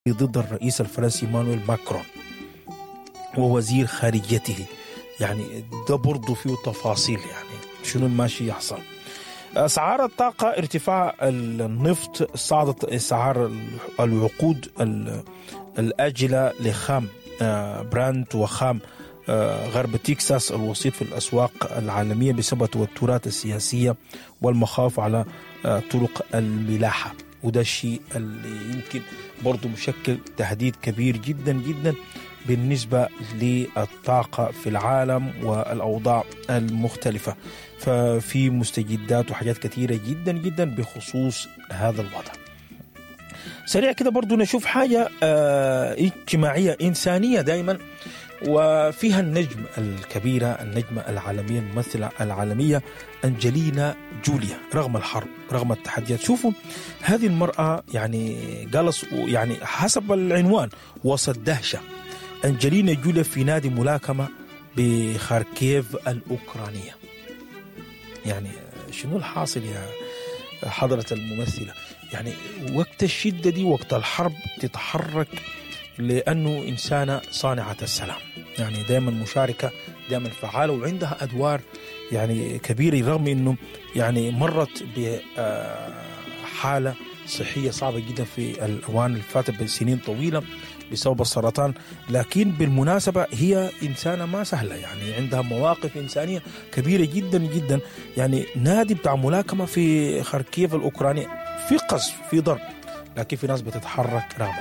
ضد الرئيس الفرنسي مانويل ماكرون ووزير خارجيته يعني ده برضه فيه تفاصيل يعني شنو الماشي يحصل اسعار الطاقه ارتفاع النفط صعدت اسعار الوقود الاجله لخام براند وخام غرب تكساس الوسيط في الاسواق العالميه بسبب التوترات السياسيه والمخاوف على طرق الملاحه وده الشيء اللي يمكن برضه مشكل تهديد كبير جدا جدا بالنسبة للطاقة في العالم والأوضاع المختلفة ففي مستجدات وحاجات كثيرة جدا جدا بخصوص هذا الوضع سريع كده برضو نشوف حاجة اه اجتماعية إنسانية دائما وفيها النجم الكبيرة النجمة العالمية الممثلة العالمية أنجلينا جوليا رغم الحرب رغم التحديات شوفوا هذه المرأة يعني جلس يعني حسب العنوان وسط دهشة أنجلينا جوليا في نادي ملاكمة بخاركيف الأوكرانية يعني شنو الحاصل يا حضرة الممثلة يعني وقت الشدة دي وقت الحرب تتحرك لأنه إنسانة صانعة السلام يعني دائما مشاركة دائما فعالة وعندها أدوار يعني كبيرة رغم أنه يعني مرت بحالة صحية صعبة جدا في الأوان اللي فاتت بسنين طويلة بسبب السرطان لكن بالمناسبة هي إنسانة ما سهلة يعني عندها مواقف إنسانية كبيرة جدا جدا يعني نادي بتاع ملاكمة في خاركيف الأوكرانية في قصف في ضرب لكن في ناس بتتحرك رغم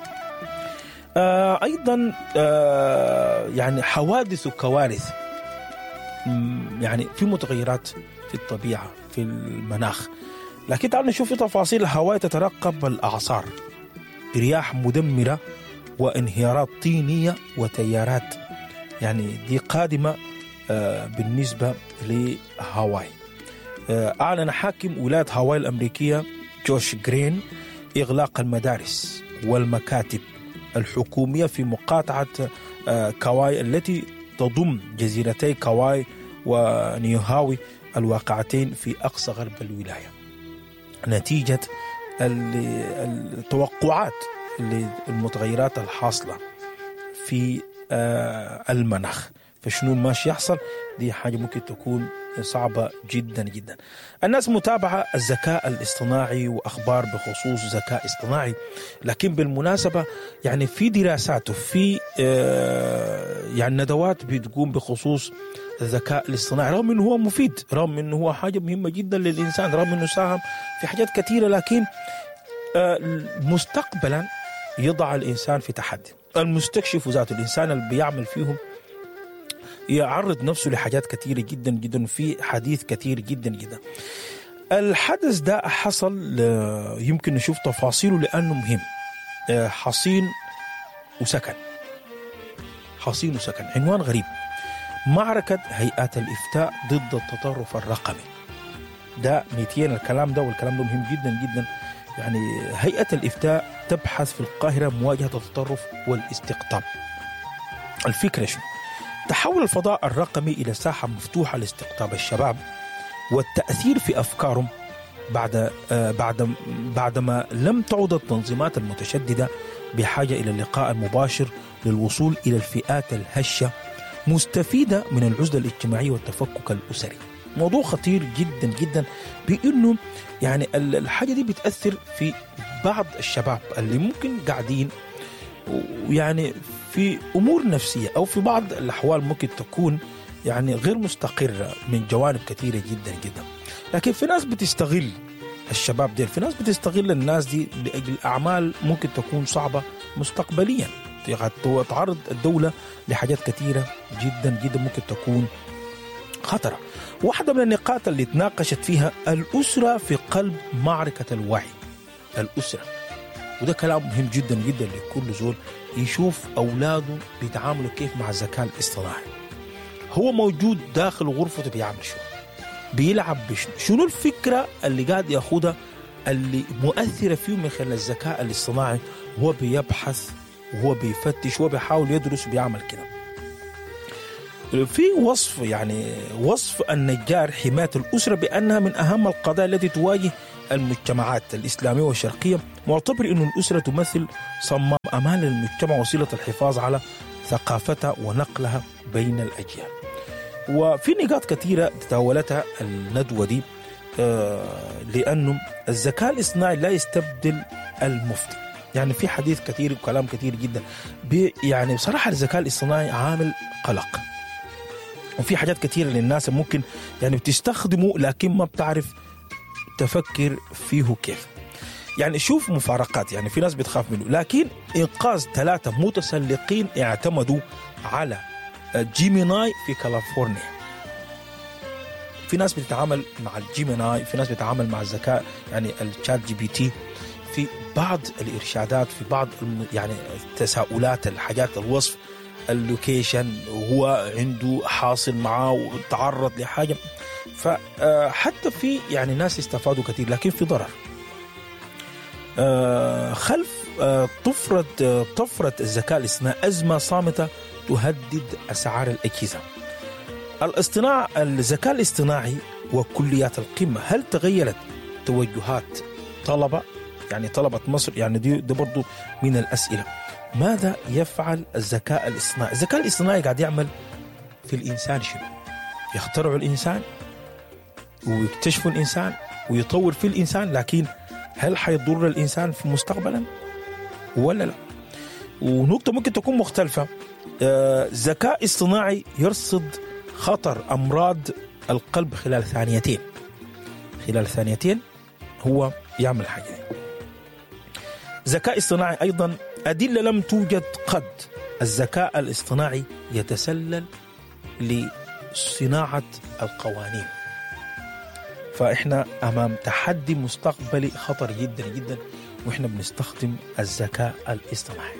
آه أيضا آه يعني حوادث وكوارث يعني في متغيرات في الطبيعة في المناخ لكن تعالوا نشوف في تفاصيل الهواء تترقب الأعصار رياح مدمرة وانهيارات طينية وتيارات يعني دي قادمة آه بالنسبة لهاواي آه أعلن حاكم ولاية هاواي الأمريكية جوش جرين إغلاق المدارس والمكاتب الحكومية في مقاطعة آه كواي التي تضم جزيرتي كواي ونيوهاوي الواقعتين في أقصى غرب الولاية نتيجة التوقعات للمتغيرات الحاصلة في المناخ فشنو ماشي يحصل دي حاجة ممكن تكون صعبة جدا جدا الناس متابعة الذكاء الاصطناعي وأخبار بخصوص الذكاء الاصطناعي لكن بالمناسبة يعني في دراسات وفي يعني ندوات بتقوم بخصوص الذكاء الاصطناعي رغم انه هو مفيد رغم انه هو حاجة مهمة جدا للإنسان رغم انه ساهم في حاجات كثيرة لكن مستقبلا يضع الإنسان في تحدي المستكشف ذاته الإنسان اللي بيعمل فيهم يعرض نفسه لحاجات كثيرة جدا جدا في حديث كثير جدا جدا الحدث ده حصل يمكن نشوف تفاصيله لأنه مهم حصين وسكن حصين وسكن عنوان غريب معركة هيئات الإفتاء ضد التطرف الرقمي ده 200 الكلام ده والكلام ده مهم جدا جدا يعني هيئة الإفتاء تبحث في القاهرة مواجهة التطرف والاستقطاب الفكرة شنو؟ تحول الفضاء الرقمي إلى ساحة مفتوحة لاستقطاب الشباب والتأثير في أفكارهم بعد بعد بعدما لم تعد التنظيمات المتشددة بحاجة إلى اللقاء المباشر للوصول إلى الفئات الهشة مستفيدة من العزلة الاجتماعية والتفكك الأسري موضوع خطير جدا جدا بأنه يعني الحاجة دي بتأثر في بعض الشباب اللي ممكن قاعدين ويعني في امور نفسيه او في بعض الاحوال ممكن تكون يعني غير مستقره من جوانب كثيره جدا جدا لكن في ناس بتستغل الشباب دي في ناس بتستغل الناس دي لاجل اعمال ممكن تكون صعبه مستقبليا تعرض الدوله لحاجات كثيره جدا جدا ممكن تكون خطره واحده من النقاط اللي تناقشت فيها الاسره في قلب معركه الوعي الاسره وده كلام مهم جدا جدا لكل زول يشوف اولاده بيتعاملوا كيف مع الذكاء الاصطناعي هو موجود داخل غرفته بيعمل شنو بيلعب بشنو شنو الفكره اللي قاعد ياخدها اللي مؤثره فيه من خلال الذكاء الاصطناعي هو بيبحث وهو بيفتش وهو بيحاول يدرس وبيعمل كده في وصف يعني وصف النجار حماية الأسرة بأنها من أهم القضايا التي تواجه المجتمعات الإسلامية والشرقية معتبر أن الأسرة تمثل صمام أمان المجتمع وسيلة الحفاظ على ثقافتها ونقلها بين الأجيال وفي نقاط كثيرة تداولتها الندوة دي آه لأنه الذكاء الاصطناعي لا يستبدل المفتي يعني في حديث كثير وكلام كثير جدا يعني بصراحة الذكاء الاصطناعي عامل قلق وفي حاجات كثيرة للناس ممكن يعني بتستخدمه لكن ما بتعرف تفكر فيه كيف يعني شوف مفارقات يعني في ناس بتخاف منه لكن إنقاذ ثلاثة متسلقين اعتمدوا على جيميناي في كاليفورنيا في ناس بتتعامل مع الجيميناي في ناس بتتعامل مع الذكاء يعني الشات جي بي تي في بعض الارشادات في بعض يعني التساؤلات الحاجات الوصف اللوكيشن وهو عنده حاصل معاه وتعرض لحاجه فحتى في يعني ناس استفادوا كثير لكن في ضرر خلف طفرة طفرة الذكاء الاصطناعي أزمة صامتة تهدد أسعار الأجهزة الاصطناع الذكاء الاصطناعي وكليات القمة هل تغيرت توجهات طلبة يعني طلبة مصر يعني دي ده برضو من الأسئلة ماذا يفعل الذكاء الاصطناعي الذكاء الاصطناعي قاعد يعمل في الإنسان شنو يخترعوا الإنسان ويكتشفوا الإنسان ويطور في الإنسان لكن هل حيضر الإنسان في مستقبلا ولا لا ونقطة ممكن تكون مختلفة ذكاء اصطناعي يرصد خطر أمراض القلب خلال ثانيتين خلال ثانيتين هو يعمل حاجة دي. ذكاء اصطناعي أيضا أدلة لم توجد قد الذكاء الاصطناعي يتسلل لصناعة القوانين فإحنا أمام تحدي مستقبلي خطر جدا جدا وإحنا بنستخدم الذكاء الاصطناعي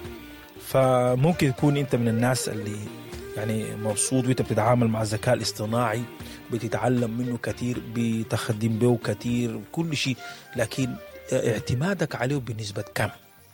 فممكن تكون أنت من الناس اللي يعني مبسوط وانت بتتعامل مع الذكاء الاصطناعي بتتعلم منه كثير بتخدم به كثير كل شيء لكن اعتمادك عليه بنسبة كم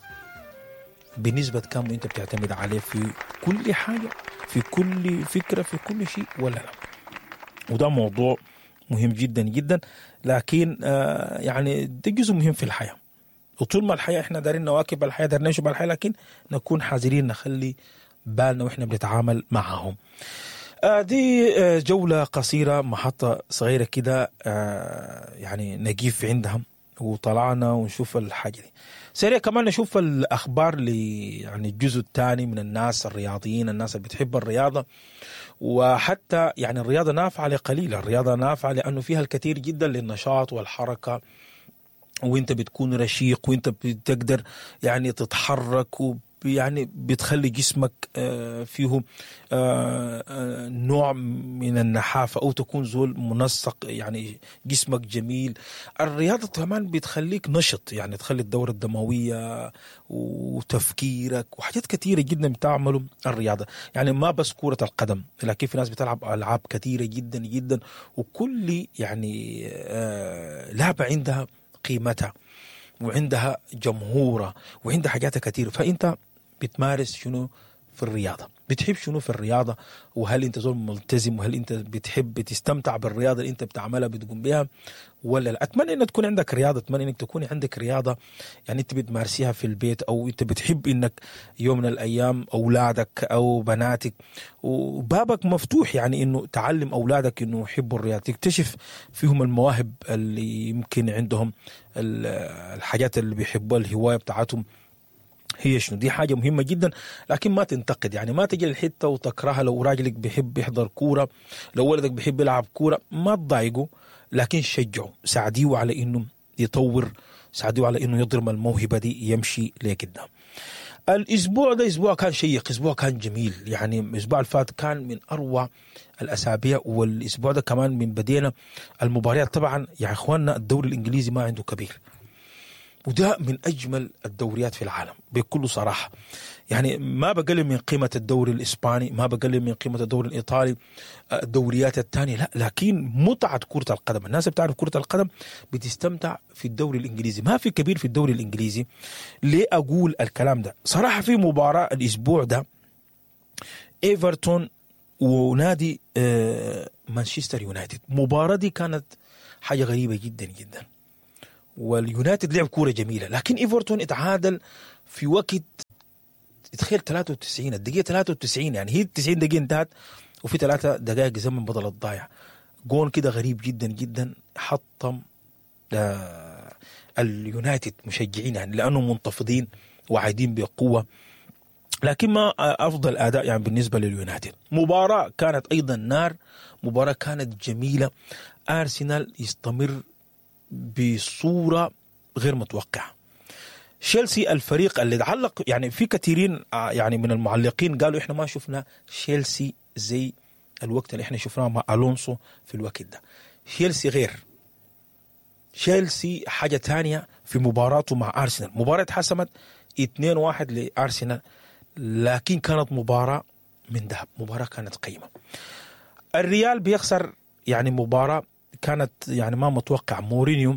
بنسبة كم انت بتعتمد عليه في كل حاجة في كل فكرة في كل شيء ولا لا وده موضوع مهم جدا جدا لكن آه يعني ده جزء مهم في الحياة وطول ما الحياة احنا دارين نواكب الحياة دارين نمشي بالحياة لكن نكون حذرين نخلي بالنا واحنا بنتعامل معهم آه دي آه جولة قصيرة محطة صغيرة كده آه يعني نجيف عندها وطلعنا ونشوف الحاجة دي سريع كمان نشوف الأخبار ل يعني الجزء الثاني من الناس الرياضيين الناس اللي بتحب الرياضة وحتى يعني الرياضة نافعة لقليل الرياضة نافعة لأنه فيها الكثير جدا للنشاط والحركة وانت بتكون رشيق وانت بتقدر يعني تتحرك و يعني بتخلي جسمك فيه نوع من النحافة أو تكون زول منسق يعني جسمك جميل الرياضة كمان بتخليك نشط يعني تخلي الدورة الدموية وتفكيرك وحاجات كثيرة جدا بتعملوا الرياضة يعني ما بس كرة القدم لكن في ناس بتلعب ألعاب كثيرة جدا جدا وكل يعني لعبة عندها قيمتها وعندها جمهورها وعندها حاجات كثيرة فأنت بتمارس شنو في الرياضة بتحب شنو في الرياضة وهل انت زول ملتزم وهل انت بتحب تستمتع بالرياضة اللي انت بتعملها بتقوم بها ولا لا اتمنى انك تكون عندك رياضة اتمنى انك تكون عندك رياضة يعني انت بتمارسيها في البيت او انت بتحب انك يوم من الايام اولادك او بناتك وبابك مفتوح يعني انه تعلم اولادك انه يحبوا الرياضة تكتشف فيهم المواهب اللي يمكن عندهم الحاجات اللي بيحبوها الهواية بتاعتهم هي شنو دي حاجة مهمة جدا لكن ما تنتقد يعني ما تجي الحتة وتكرهها لو راجلك بيحب يحضر كورة لو ولدك بيحب يلعب كورة ما تضايقه لكن شجعه ساعديه على انه يطور ساعديه على انه يضرم الموهبة دي يمشي لقدام الاسبوع ده اسبوع كان شيق اسبوع كان جميل يعني الاسبوع اللي فات كان من اروع الاسابيع والاسبوع ده كمان من بدينا المباريات طبعا يا اخواننا الدوري الانجليزي ما عنده كبير وده من اجمل الدوريات في العالم بكل صراحه يعني ما بقلل من قيمه الدوري الاسباني ما بقلل من قيمه الدوري الايطالي الدوريات الثانيه لا لكن متعه كره القدم الناس بتعرف كره القدم بتستمتع في الدوري الانجليزي ما في كبير في الدوري الانجليزي ليه اقول الكلام ده صراحه في مباراه الاسبوع ده ايفرتون ونادي مانشستر يونايتد المباراه دي كانت حاجه غريبه جدا جدا واليونايتد لعب كوره جميله لكن ايفرتون اتعادل في وقت تخيل 93 الدقيقه 93 يعني هي 90 دقيقه انتهت وفي ثلاثة دقائق زمن بدل الضايع جون كده غريب جدا جدا حطم آه اليونايتد مشجعين يعني لانهم منتفضين وعايدين بقوه لكن ما افضل اداء يعني بالنسبه لليونايتد مباراه كانت ايضا نار مباراه كانت جميله ارسنال يستمر بصوره غير متوقعه تشيلسي الفريق اللي تعلق يعني في كثيرين يعني من المعلقين قالوا احنا ما شفنا تشيلسي زي الوقت اللي احنا شفناه مع الونسو في الوقت ده تشيلسي غير تشيلسي حاجه تانية في مباراته مع ارسنال مباراه حسمت 2-1 لارسنال لكن كانت مباراه من ذهب مباراه كانت قيمه الريال بيخسر يعني مباراه كانت يعني ما متوقع مورينيو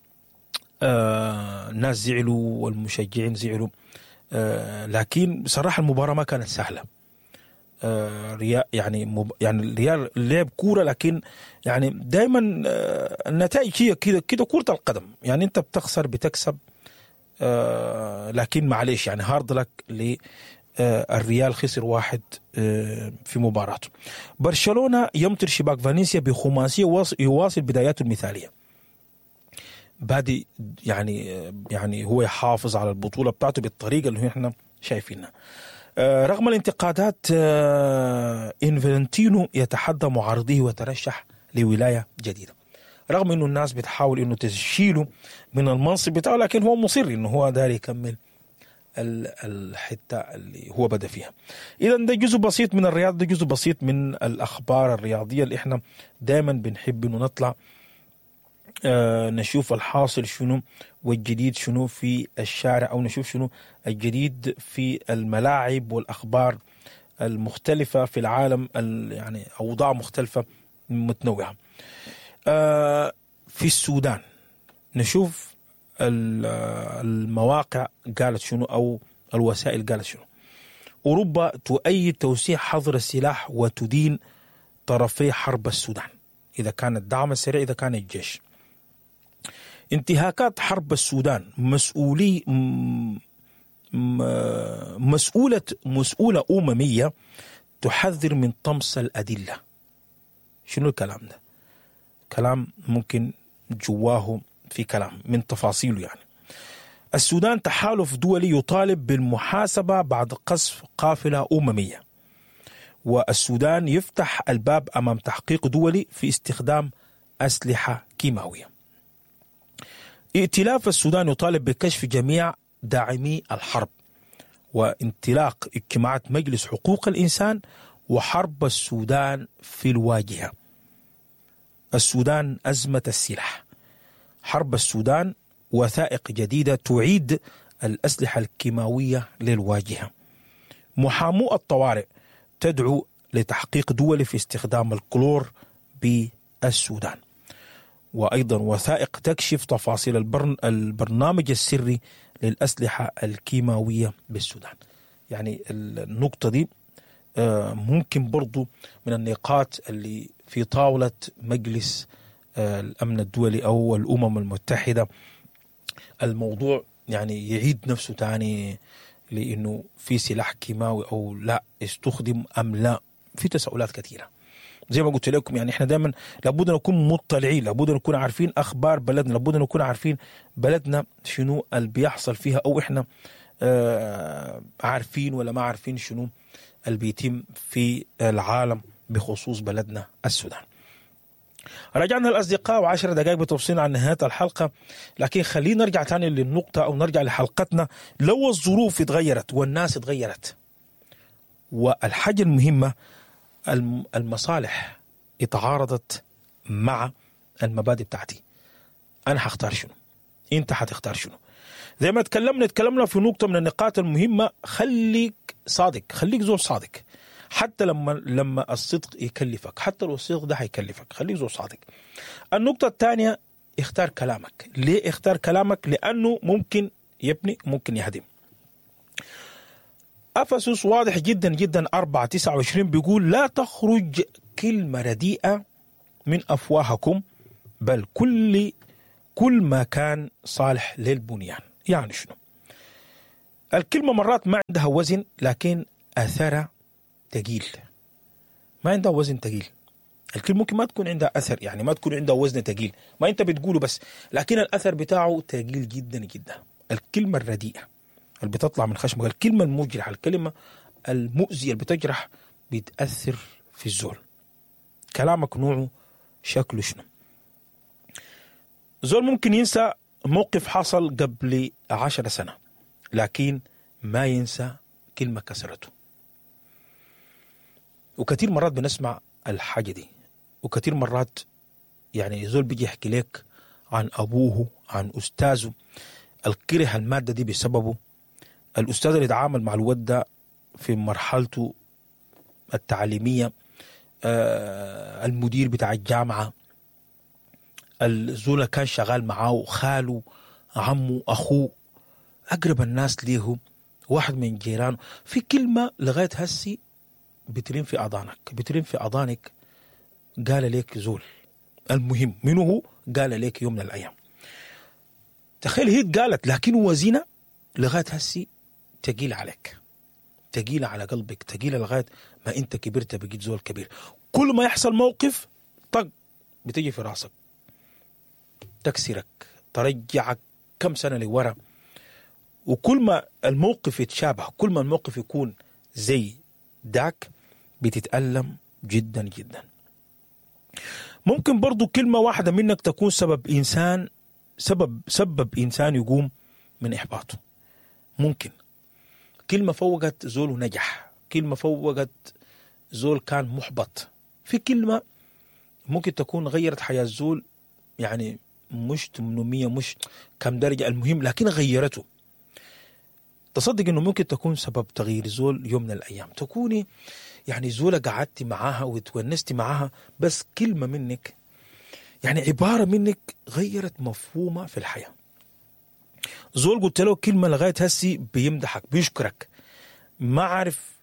آه الناس زعلوا والمشجعين زعلوا آه لكن بصراحه المباراه ما كانت سهله آه ريال يعني مب يعني الريال لعب كوره لكن يعني دائما آه النتائج هي كده كده كره القدم يعني انت بتخسر بتكسب آه لكن معلش يعني هارد لك ل الريال خسر واحد في مباراته برشلونة يمطر شباك فالنسيا بخماسية يواصل بداياته المثالية بادي يعني يعني هو يحافظ على البطولة بتاعته بالطريقة اللي احنا شايفينها رغم الانتقادات انفلنتينو يتحدى معارضيه وترشح لولاية جديدة رغم انه الناس بتحاول انه تشيله من المنصب بتاعه لكن هو مصر انه هو داري يكمل الحته اللي هو بدا فيها. اذا ده جزء بسيط من الرياض ده جزء بسيط من الاخبار الرياضيه اللي احنا دائما بنحب انه نطلع آه نشوف الحاصل شنو والجديد شنو في الشارع او نشوف شنو الجديد في الملاعب والاخبار المختلفه في العالم يعني اوضاع مختلفه متنوعه. آه في السودان نشوف المواقع قالت شنو او الوسائل قالت شنو اوروبا تؤيد توسيع حظر السلاح وتدين طرفي حرب السودان اذا كان الدعم السريع اذا كان الجيش انتهاكات حرب السودان مسؤولي مسؤولة مسؤولة أممية تحذر من طمس الأدلة شنو الكلام ده كلام ممكن جواه في كلام من تفاصيله يعني السودان تحالف دولي يطالب بالمحاسبة بعد قصف قافلة أممية والسودان يفتح الباب أمام تحقيق دولي في استخدام أسلحة كيماوية ائتلاف السودان يطالب بكشف جميع داعمي الحرب وانطلاق اجتماعات مجلس حقوق الإنسان وحرب السودان في الواجهة السودان أزمة السلاح حرب السودان وثائق جديدة تعيد الأسلحة الكيماوية للواجهة محامو الطوارئ تدعو لتحقيق دولي في استخدام الكلور بالسودان وأيضا وثائق تكشف تفاصيل البرن البرنامج السري للأسلحة الكيماوية بالسودان يعني النقطة دي ممكن برضو من النقاط اللي في طاولة مجلس الامن الدولي او الامم المتحده الموضوع يعني يعيد نفسه تاني لانه في سلاح كيماوي او لا استخدم ام لا في تساؤلات كثيره زي ما قلت لكم يعني احنا دائما لابد ان نكون مطلعين لابد ان نكون عارفين اخبار بلدنا لابد ان نكون عارفين بلدنا شنو اللي بيحصل فيها او احنا آه عارفين ولا ما عارفين شنو اللي بيتم في العالم بخصوص بلدنا السودان رجعنا الأصدقاء وعشر دقائق بتوصينا عن نهاية الحلقة لكن خلينا نرجع تاني للنقطة أو نرجع لحلقتنا لو الظروف اتغيرت والناس اتغيرت والحاجة المهمة المصالح اتعارضت مع المبادئ بتاعتي أنا حختار شنو أنت حتختار شنو زي ما تكلمنا تكلمنا في نقطة من النقاط المهمة خليك صادق خليك زول صادق حتى لما لما الصدق يكلفك حتى لو الصدق ده هيكلفك خليك زول صادق النقطة الثانية اختار كلامك ليه اختار كلامك لأنه ممكن يبني ممكن يهدم أفسس واضح جدا جدا 4 29 بيقول لا تخرج كلمة رديئة من أفواهكم بل كل كل ما كان صالح للبنيان يعني شنو الكلمة مرات ما عندها وزن لكن أثرها ثقيل ما عندها وزن ثقيل الكلمة ممكن ما تكون عندها أثر يعني ما تكون عندها وزن ثقيل ما أنت بتقوله بس لكن الأثر بتاعه ثقيل جدا جدا الكلمة الرديئة اللي بتطلع من خشمك الكلمة المجرحة الكلمة المؤذية اللي بتجرح بتأثر في الزول كلامك نوعه شكله شنو زول ممكن ينسى موقف حصل قبل عشر سنة لكن ما ينسى كلمة كسرته وكثير مرات بنسمع الحاجة دي وكثير مرات يعني زول بيجي يحكي لك عن أبوه عن أستاذه الكره المادة دي بسببه الأستاذ اللي يتعامل مع الولد ده في مرحلته التعليمية آه المدير بتاع الجامعة الزول كان شغال معاه خاله عمه أخوه أقرب الناس ليه واحد من جيرانه في كلمة لغاية هسي بترين في أضانك بترين في أضانك قال لك زول المهم منه هو قال لك يوم من الأيام تخيل هي قالت لكن وزنها لغاية هسي تقيل عليك تقيلة على قلبك تقيلة لغاية ما انت كبرت بقيت زول كبير كل ما يحصل موقف طق بتجي في راسك تكسرك ترجعك كم سنة لورا وكل ما الموقف يتشابه كل ما الموقف يكون زي داك بتتألم جدا جدا ممكن برضو كلمة واحدة منك تكون سبب إنسان سبب سبب إنسان يقوم من إحباطه ممكن كلمة فوقت زول ونجح كلمة فوقت زول كان محبط في كلمة ممكن تكون غيرت حياة زول يعني مش 800 مش كم درجة المهم لكن غيرته تصدق انه ممكن تكون سبب تغيير زول يوم من الايام تكوني يعني زولة قعدتي معاها وتونستي معاها بس كلمة منك يعني عبارة منك غيرت مفهومة في الحياة زول قلت له كلمة لغاية هسي بيمدحك بيشكرك ما عارف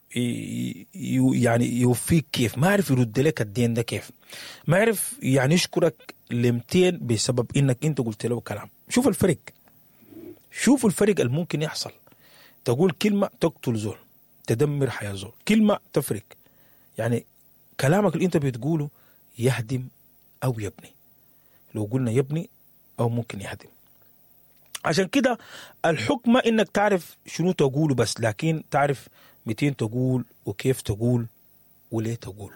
يعني يوفيك كيف ما عارف يرد لك الدين ده كيف ما عارف يعني يشكرك لمتين بسبب انك انت قلت له كلام شوف الفرق شوف الفرق اللي ممكن يحصل تقول كلمة تقتل زول تدمر حياة زول كلمة تفرق يعني كلامك اللي انت بتقوله يهدم او يبني لو قلنا يبني او ممكن يهدم عشان كده الحكمة انك تعرف شنو تقوله بس لكن تعرف متين تقول وكيف تقول وليه تقول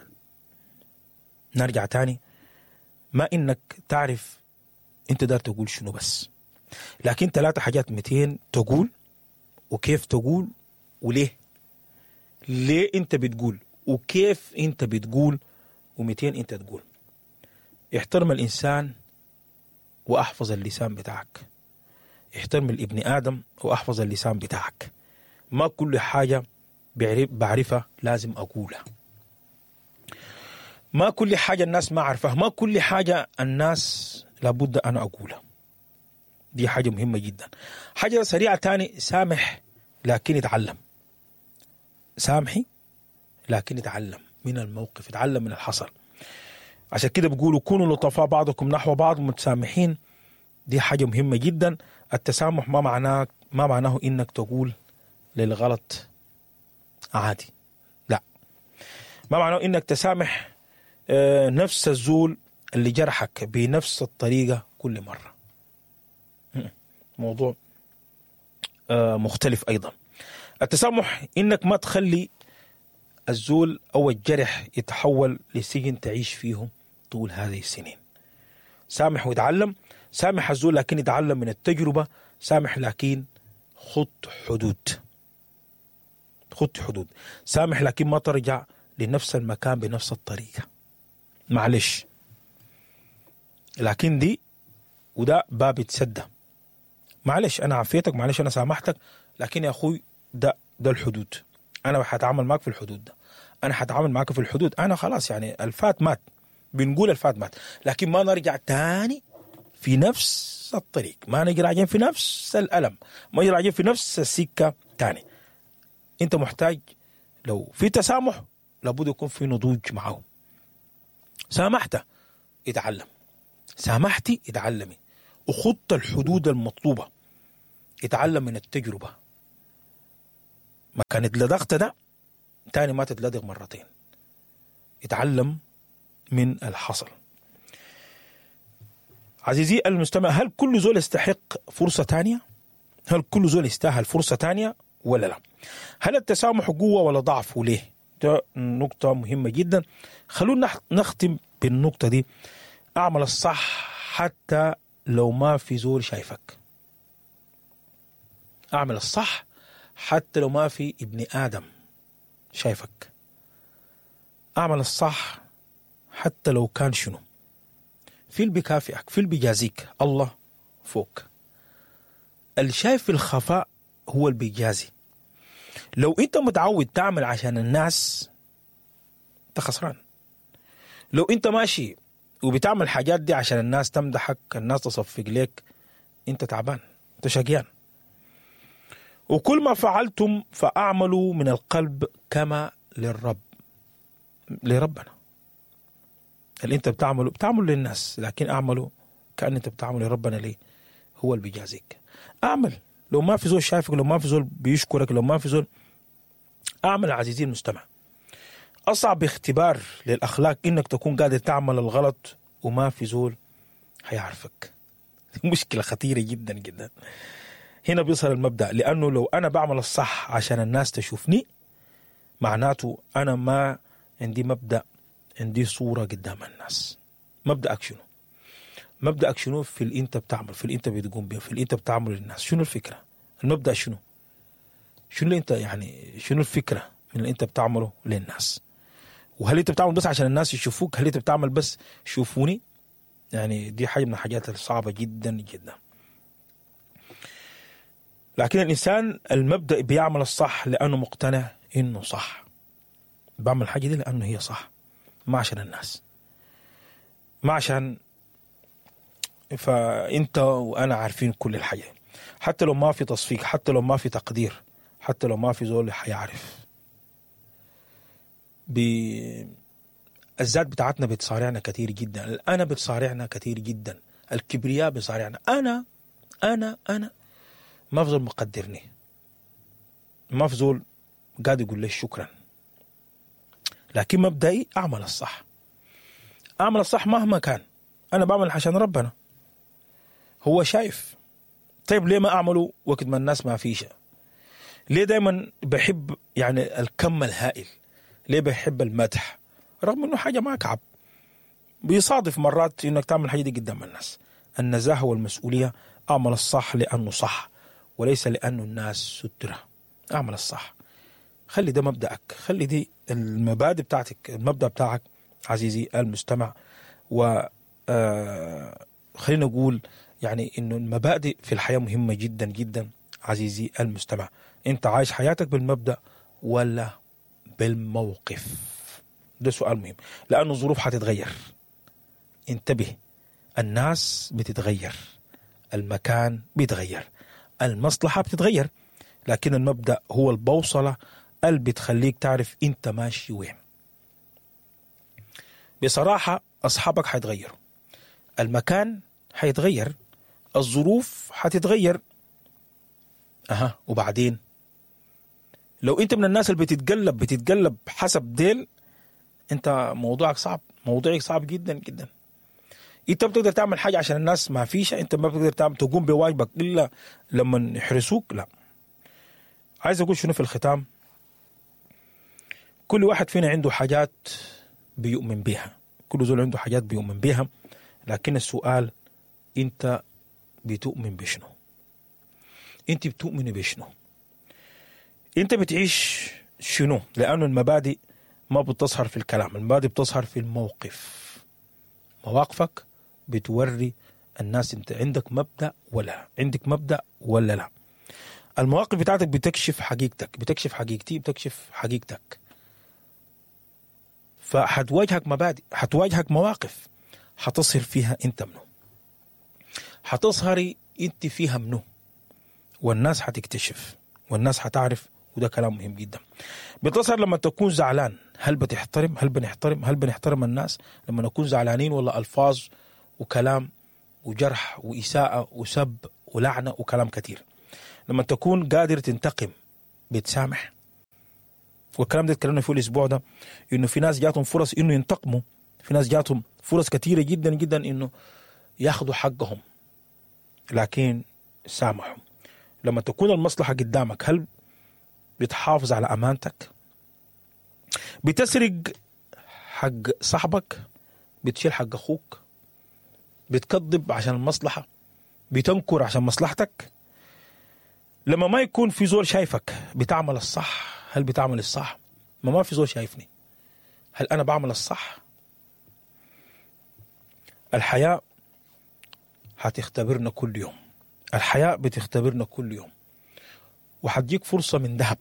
نرجع تاني ما انك تعرف انت دار تقول شنو بس لكن ثلاثة حاجات متين تقول وكيف تقول وليه ليه انت بتقول وكيف انت بتقول ومتين انت تقول احترم الانسان واحفظ اللسان بتاعك احترم الابن ادم واحفظ اللسان بتاعك ما كل حاجه بعرفها لازم اقولها ما كل حاجه الناس ما عارفها ما كل حاجه الناس لابد انا اقولها دي حاجه مهمه جدا حاجه سريعه تاني سامح لكن اتعلم سامحي لكن اتعلم من الموقف اتعلم من الحصل عشان كده بيقولوا كونوا لطفاء بعضكم نحو بعض متسامحين دي حاجة مهمة جدا التسامح ما معناه ما معناه انك تقول للغلط عادي لا ما معناه انك تسامح نفس الزول اللي جرحك بنفس الطريقة كل مرة موضوع مختلف ايضا التسامح انك ما تخلي الزول او الجرح يتحول لسجن تعيش فيه طول هذه السنين سامح ويتعلم سامح الزول لكن يتعلم من التجربة سامح لكن خط حدود خط حدود سامح لكن ما ترجع لنفس المكان بنفس الطريقة معلش لكن دي وده باب يتسدى معلش انا عفيتك معلش انا سامحتك لكن يا اخوي ده ده الحدود انا حتعامل معك في الحدود ده انا حتعامل معك في الحدود انا خلاص يعني الفات مات بنقول الفات مات لكن ما نرجع تاني في نفس الطريق ما نجي راجعين في نفس الألم ما نجي راجعين في نفس السكة تاني انت محتاج لو في تسامح لابد يكون في نضوج معه سامحت اتعلم سامحتي اتعلمي وخط الحدود المطلوبة يتعلم من التجربة ما كان اتلدغت ده تاني ما تتلدغ مرتين يتعلم من الحصل عزيزي المستمع هل كل زول يستحق فرصة تانية؟ هل كل زول يستاهل فرصة تانية ولا لا؟ هل التسامح قوة ولا ضعف وليه؟ ده نقطة مهمة جدا خلونا نختم بالنقطة دي أعمل الصح حتى لو ما في زول شايفك أعمل الصح حتى لو ما في ابن آدم شايفك أعمل الصح حتى لو كان شنو في اللي بيكافئك في اللي بيجازيك الله فوق اللي شايف في الخفاء هو اللي بيجازي لو انت متعود تعمل عشان الناس انت خسران لو انت ماشي وبتعمل حاجات دي عشان الناس تمدحك الناس تصفق لك انت تعبان انت شقيان وكل ما فعلتم فاعملوا من القلب كما للرب لربنا اللي انت بتعمله بتعمله للناس لكن اعمله كان انت بتعمله لربنا ليه هو اللي بيجازيك اعمل لو ما في زول شايفك لو ما في زول بيشكرك لو ما في زول اعمل عزيزي المستمع اصعب اختبار للاخلاق انك تكون قادر تعمل الغلط وما في زول هيعرفك مشكله خطيره جدا جدا هنا بيظهر المبدا لانه لو انا بعمل الصح عشان الناس تشوفني معناته انا ما عندي مبدا عندي صوره قدام الناس مبداك شنو مبداك شنو في اللي انت بتعمل في اللي انت بتقوم به في اللي انت بتعمله للناس شنو الفكره المبدا شنو شنو اللي انت يعني شنو الفكره من اللي انت بتعمله للناس وهل انت بتعمل بس عشان الناس يشوفوك هل انت بتعمل بس شوفوني يعني دي حاجه من الحاجات الصعبه جدا جدا لكن الانسان المبدا بيعمل الصح لانه مقتنع انه صح بعمل الحاجه دي لانه هي صح ما عشان الناس ما عشان فانت وانا عارفين كل الحاجه حتى لو ما في تصفيق حتى لو ما في تقدير حتى لو ما في زول حيعرف ب الذات بتاعتنا بتصارعنا كثير جدا الانا بتصارعنا كثير جدا الكبرياء بيصارعنا انا انا انا ما في زول مقدرني ما في زول قاعد يقول لي شكرا لكن مبدئي اعمل الصح اعمل الصح مهما كان انا بعمل عشان ربنا هو شايف طيب ليه ما اعمله وقت ما الناس ما فيش ليه دايما بحب يعني الكم الهائل ليه بحب المدح رغم انه حاجه ما كعب بيصادف مرات انك تعمل حاجه دي قدام الناس النزاهه والمسؤوليه اعمل الصح لانه صح وليس لانه الناس ستره اعمل الصح خلي ده مبدأك خلي دي المبادئ بتاعتك المبدأ بتاعك عزيزي المستمع و خلينا نقول يعني انه المبادئ في الحياة مهمة جدا جدا عزيزي المستمع انت عايش حياتك بالمبدأ ولا بالموقف ده سؤال مهم لأنه الظروف حتتغير انتبه الناس بتتغير المكان بيتغير المصلحة بتتغير لكن المبدأ هو البوصلة اللي بتخليك تعرف انت ماشي وين بصراحة أصحابك حيتغيروا المكان حيتغير الظروف حتتغير أها وبعدين لو انت من الناس اللي بتتقلب بتتقلب حسب ديل انت موضوعك صعب موضوعك صعب جدا جدا انت بتقدر تعمل حاجه عشان الناس ما فيش انت ما بتقدر تعمل تقوم بواجبك الا لما يحرسوك لا عايز اقول شنو في الختام كل واحد فينا عنده حاجات بيؤمن بها كل زول عنده حاجات بيؤمن بها لكن السؤال انت بتؤمن بشنو انت بتؤمن بشنو انت بتعيش شنو لانه المبادئ ما بتظهر في الكلام المبادئ بتظهر في الموقف مواقفك بتوري الناس انت عندك مبدا ولا عندك مبدا ولا لا المواقف بتاعتك بتكشف حقيقتك بتكشف حقيقتي بتكشف حقيقتك فحتواجهك مبادئ حتواجهك مواقف حتصهر فيها انت منه حتظهري انت فيها منه والناس حتكتشف والناس حتعرف وده كلام مهم جدا بتظهر لما تكون زعلان هل بتحترم هل بنحترم هل بنحترم الناس لما نكون زعلانين ولا الفاظ وكلام وجرح وإساءة وسب ولعنة وكلام كثير لما تكون قادر تنتقم بتسامح والكلام ده اتكلمنا فيه الاسبوع ده انه في ناس جاتهم فرص انه ينتقموا في ناس جاتهم فرص كثيره جدا جدا انه ياخذوا حقهم لكن سامحوا لما تكون المصلحه قدامك هل بتحافظ على امانتك بتسرق حق صاحبك بتشيل حق اخوك بتكذب عشان المصلحه بتنكر عشان مصلحتك لما ما يكون في زول شايفك بتعمل الصح هل بتعمل الصح ما ما في زول شايفني هل انا بعمل الصح الحياة هتختبرنا كل يوم الحياة بتختبرنا كل يوم وحتجيك فرصة من ذهب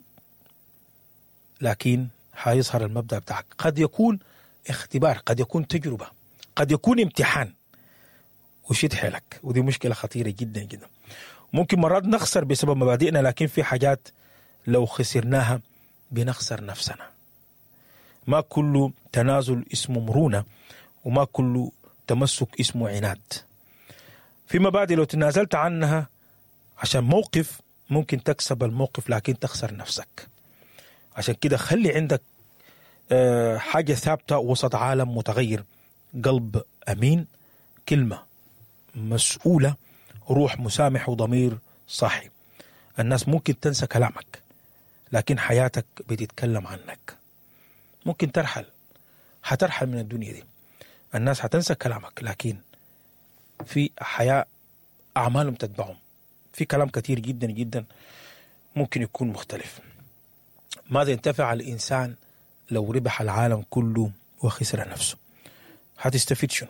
لكن هيظهر المبدأ بتاعك قد يكون اختبار قد يكون تجربة قد يكون امتحان وشد حيلك ودي مشكلة خطيرة جدا جدا ممكن مرات نخسر بسبب مبادئنا لكن في حاجات لو خسرناها بنخسر نفسنا ما كل تنازل اسمه مرونة وما كل تمسك اسمه عناد في مبادئ لو تنازلت عنها عشان موقف ممكن تكسب الموقف لكن تخسر نفسك عشان كده خلي عندك حاجة ثابتة وسط عالم متغير قلب أمين كلمة مسؤولة روح مسامح وضمير صاحي الناس ممكن تنسى كلامك لكن حياتك بتتكلم عنك ممكن ترحل حترحل من الدنيا دي الناس حتنسى كلامك لكن في حياة أعمالهم تتبعهم في كلام كثير جدا جدا ممكن يكون مختلف ماذا ينتفع الإنسان لو ربح العالم كله وخسر نفسه هتستفيد شنو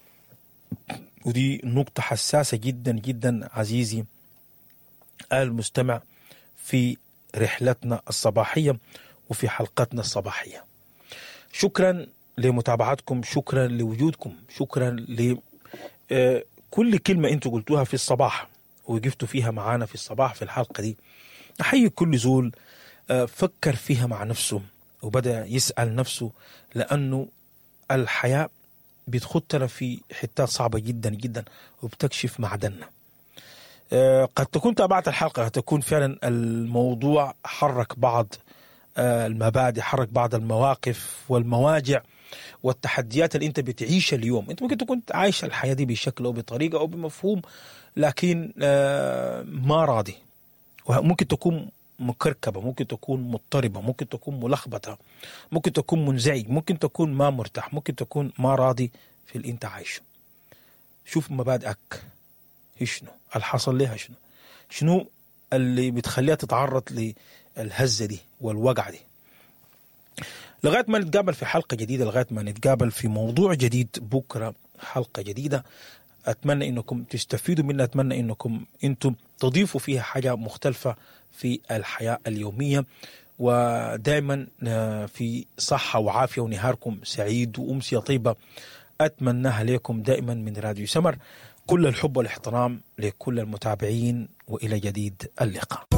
ودي نقطة حساسة جدا جدا عزيزي المستمع في رحلتنا الصباحية وفي حلقتنا الصباحية شكرا لمتابعتكم شكرا لوجودكم شكرا لكل كلمة انتوا قلتوها في الصباح وقفتوا فيها معانا في الصباح في الحلقة دي أحيي كل زول فكر فيها مع نفسه وبدأ يسأل نفسه لأنه الحياة بتخدنا في حتات صعبة جدا جدا وبتكشف معدننا قد تكون تابعت الحلقة قد تكون فعلا الموضوع حرك بعض المبادئ حرك بعض المواقف والمواجع والتحديات اللي انت بتعيشها اليوم انت ممكن تكون عايش الحياة دي بشكل او بطريقة او بمفهوم لكن ما راضي وممكن تكون مكركبة ممكن تكون مضطربة ممكن تكون ملخبطة ممكن تكون منزعج ممكن تكون ما مرتاح ممكن تكون ما راضي في اللي انت عايشه شوف مبادئك شنو الحصل لها شنو شنو اللي بتخليها تتعرض للهزة دي والوقعة دي لغاية ما نتقابل في حلقة جديدة لغاية ما نتقابل في موضوع جديد بكرة حلقة جديدة أتمنى أنكم تستفيدوا منها أتمنى أنكم أنتم تضيفوا فيها حاجة مختلفة في الحياة اليومية ودائما في صحة وعافية ونهاركم سعيد وأمسية طيبة أتمناها لكم دائما من راديو سمر كل الحب والاحترام لكل المتابعين وإلى جديد اللقاء